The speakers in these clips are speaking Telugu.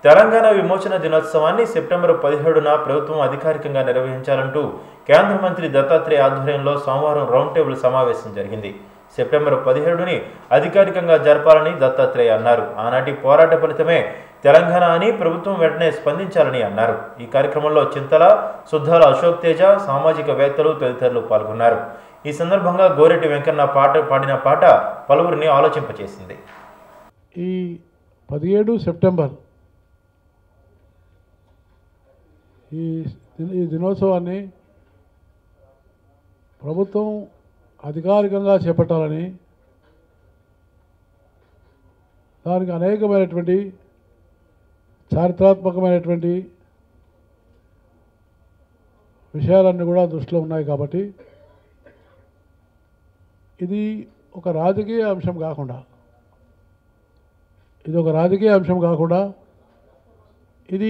తెలంగాణ విమోచన దినోత్సవాన్ని సెప్టెంబర్ పదిహేడున ప్రభుత్వం అధికారికంగా నిర్వహించాలంటూ కేంద్ర మంత్రి దత్తాత్రేయ ఆధ్వర్యంలో సోమవారం రౌండ్ టేబుల్ సమావేశం జరిగింది సెప్టెంబర్ పదిహేడుని అధికారికంగా జరపాలని దత్తాత్రేయ అన్నారు ఆనాటి పోరాట ఫలితమే తెలంగాణ అని ప్రభుత్వం వెంటనే స్పందించాలని అన్నారు ఈ కార్యక్రమంలో చింతల సుద్దాల అశోక్ తేజ సామాజికవేత్తలు తదితరులు పాల్గొన్నారు ఈ సందర్భంగా గోరెడ్డి వెంకన్న పాట పాడిన పాట పలువురిని ఆలోచింపచేసింది ఈ పదిహేడు సెప్టెంబర్ ఈ ఈ దినోత్సవాన్ని ప్రభుత్వం అధికారికంగా చేపట్టాలని దానికి అనేకమైనటువంటి చారిత్రాత్మకమైనటువంటి విషయాలన్నీ కూడా దృష్టిలో ఉన్నాయి కాబట్టి ఇది ఒక రాజకీయ అంశం కాకుండా ఇది ఒక రాజకీయ అంశం కాకుండా ఇది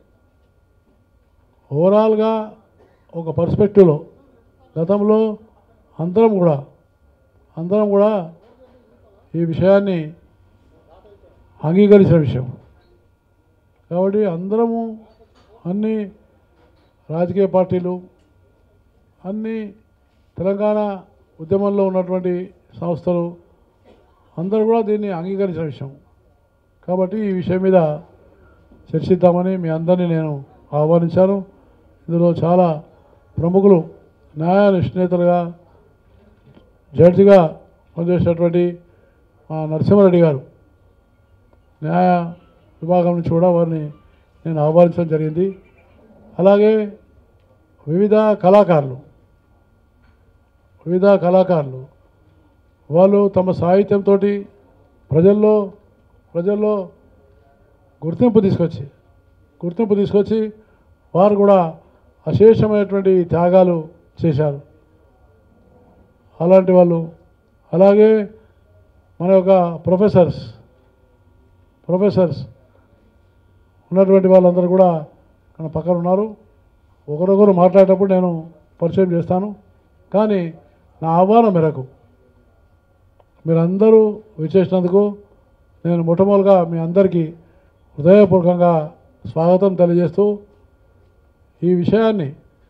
ఓవరాల్గా ఒక పర్స్పెక్టివ్లో గతంలో అందరం కూడా అందరం కూడా ఈ విషయాన్ని అంగీకరించిన విషయం కాబట్టి అందరము అన్ని రాజకీయ పార్టీలు అన్ని తెలంగాణ ఉద్యమంలో ఉన్నటువంటి సంస్థలు అందరూ కూడా దీన్ని అంగీకరించిన విషయం కాబట్టి ఈ విషయం మీద చర్చిద్దామని మీ అందరినీ నేను ఆహ్వానించాను ఇందులో చాలా ప్రముఖులు న్యాయ నిష్ణేతలుగా జడ్జిగా పనిచేసినటువంటి మా నరసింహారెడ్డి గారు న్యాయ విభాగం నుంచి కూడా వారిని నేను ఆహ్వానించడం జరిగింది అలాగే వివిధ కళాకారులు వివిధ కళాకారులు వాళ్ళు తమ సాహిత్యంతో ప్రజల్లో ప్రజల్లో గుర్తింపు తీసుకొచ్చి గుర్తింపు తీసుకొచ్చి వారు కూడా అశేషమైనటువంటి త్యాగాలు చేశారు అలాంటి వాళ్ళు అలాగే మన యొక్క ప్రొఫెసర్స్ ప్రొఫెసర్స్ ఉన్నటువంటి వాళ్ళందరూ కూడా మన పక్కన ఉన్నారు ఒకరొకరు మాట్లాడేటప్పుడు నేను పరిచయం చేస్తాను కానీ నా ఆహ్వానం మేరకు మీరందరూ విచ్చేసినందుకు నేను మొట్టమొదటిగా మీ అందరికీ హృదయపూర్వకంగా స్వాగతం తెలియజేస్తూ ఈ విషయాన్ని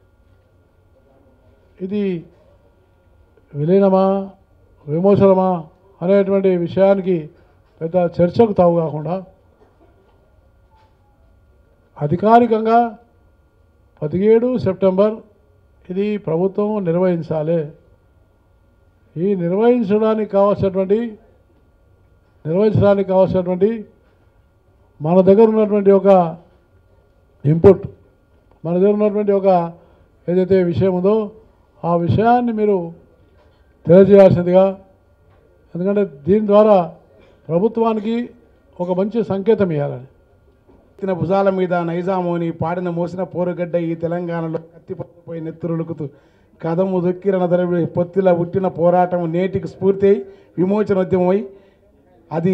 ఇది విలీనమా విమోచనమా అనేటువంటి విషయానికి పెద్ద చర్చకు తావు కాకుండా అధికారికంగా పదిహేడు సెప్టెంబర్ ఇది ప్రభుత్వం నిర్వహించాలి ఈ నిర్వహించడానికి కావాల్సినటువంటి నిర్వహించడానికి కావాల్సినటువంటి మన దగ్గర ఉన్నటువంటి ఒక ఇన్పుట్ మన దగ్గర ఉన్నటువంటి ఒక ఏదైతే విషయం ఉందో ఆ విషయాన్ని మీరు తెలియజేయాల్సిందిగా ఎందుకంటే దీని ద్వారా ప్రభుత్వానికి ఒక మంచి సంకేతం ఇవ్వాలని ఎత్తిన భుజాల మీద నైజామోని పాడిన మోసిన పోరుగడ్డ ఈ తెలంగాణలో కత్తి పట్టుపోయి నెత్తురులుకుతూ కదము దొక్కిరన దరవి పొత్తిల పుట్టిన పోరాటం నేటికి స్ఫూర్తి అయి విమోచనోద్యమమై అది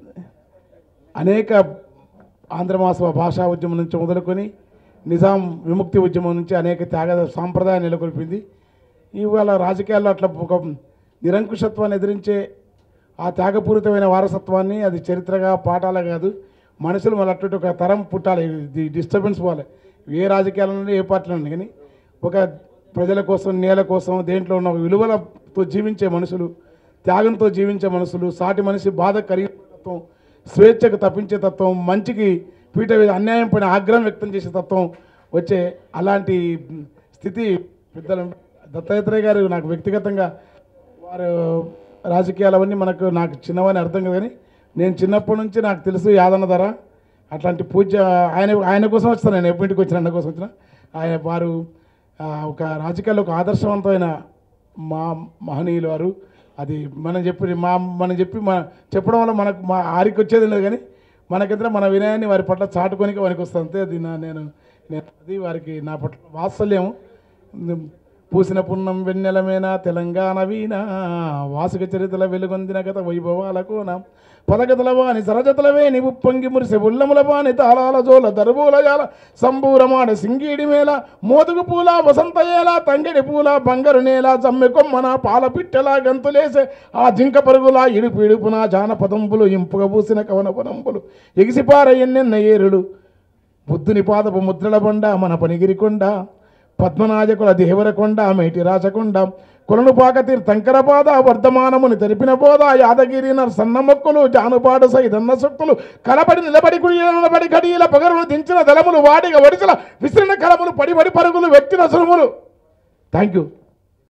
అనేక ఆంధ్రమాస భాషా ఉద్యమం నుంచి మొదలుకొని నిజాం విముక్తి ఉద్యమం నుంచి అనేక త్యాగ సాంప్రదాయం నెలకొల్పింది ఇవాళ రాజకీయాల్లో అట్లా ఒక నిరంకుశత్వాన్ని ఎదిరించే ఆ త్యాగపూరితమైన వారసత్వాన్ని అది చరిత్రగా పాఠాలే కాదు మనుషులు మళ్ళీ అటువంటి ఒక తరం పుట్టాలి ఇది డిస్టర్బెన్స్ పోవాలి ఏ రాజకీయాల నుండి ఏ పార్టీలో నుండి కానీ ఒక ప్రజల కోసం నేల కోసం దేంట్లో ఉన్న విలువలతో జీవించే మనుషులు త్యాగంతో జీవించే మనుషులు సాటి మనిషి బాధ కలిగే తత్వం స్వేచ్ఛకు తప్పించే తత్వం మంచికి పీట మీద అన్యాయం పైన ఆగ్రహం వ్యక్తం చేసే తత్వం వచ్చే అలాంటి స్థితి పెద్దలు దత్తాత్రేయ గారు నాకు వ్యక్తిగతంగా వారు రాజకీయాలు అవన్నీ మనకు నాకు చిన్నవని అర్థం కాదు కానీ నేను చిన్నప్పటి నుంచి నాకు తెలుసు యాదన్న ధర అట్లాంటి పూజ ఆయన ఆయన కోసం వచ్చాను నేను ఎప్పటికి వచ్చిన అన్న కోసం వచ్చిన ఆయన వారు ఆ, ఒక రాజకీయాల్లో ఒక ఆదర్శవంతమైన మా మహనీయులు వారు అది మనం చెప్పి మా మనం చెప్పి మన చెప్పడం వల్ల మనకు మా ఆరికి వచ్చేది లేదు కానీ మనకిద్దర మన వినయాన్ని వారి పట్ల చాటుకొని వారికి వస్తుంది అంతే అది నా నేను నేను అది వారికి నా పట్ల వాత్సల్యం పూసిన పున్నం వెన్నెలమేన తెలంగాణ వీణ వాసుక చరిత్రల వెలుగొందిన గత వైభవాలకోన పదగతుల వాణి సరజతుల వేణి ఉప్పొంగి మురిసె ఉల్లముల వాణి తాళాల జోల దరుబూల యాల సంబూరమాడ సింగీడి మేళ మోదుగు పూల వసంత ఏల తంగడి పూల బంగారు నేల జమ్మె కొమ్మన పాల పిట్టెల గంతులేసే ఆ జింక పరుగుల ఇడుపు ఇడుపున జానపదంబులు ఇంపుగ పూసిన కవన పదంబులు ఎగిసిపార ఎన్నెన్న ఏరులు బుద్ధుని పాదపు ముద్రల బండ మన పనిగిరికొండ పద్మనాజకుల దేవరకొండ మేటి రాచకొండ కొలను పాకతీర్ తంకరపాద వర్ధమానముని తెలిపిన బోధ యాదగిరి సన్న మొక్కులు జానుపాడు సైదన్న సొక్కులు కలబడి నిలబడి కుడిల నిలబడి గడియల పగరులు దించిన దళములు వాడిగ వడిసల విసిరిన కలములు పడి పడి పరుగులు వెట్టిన సురుములు థ్యాంక్ యూ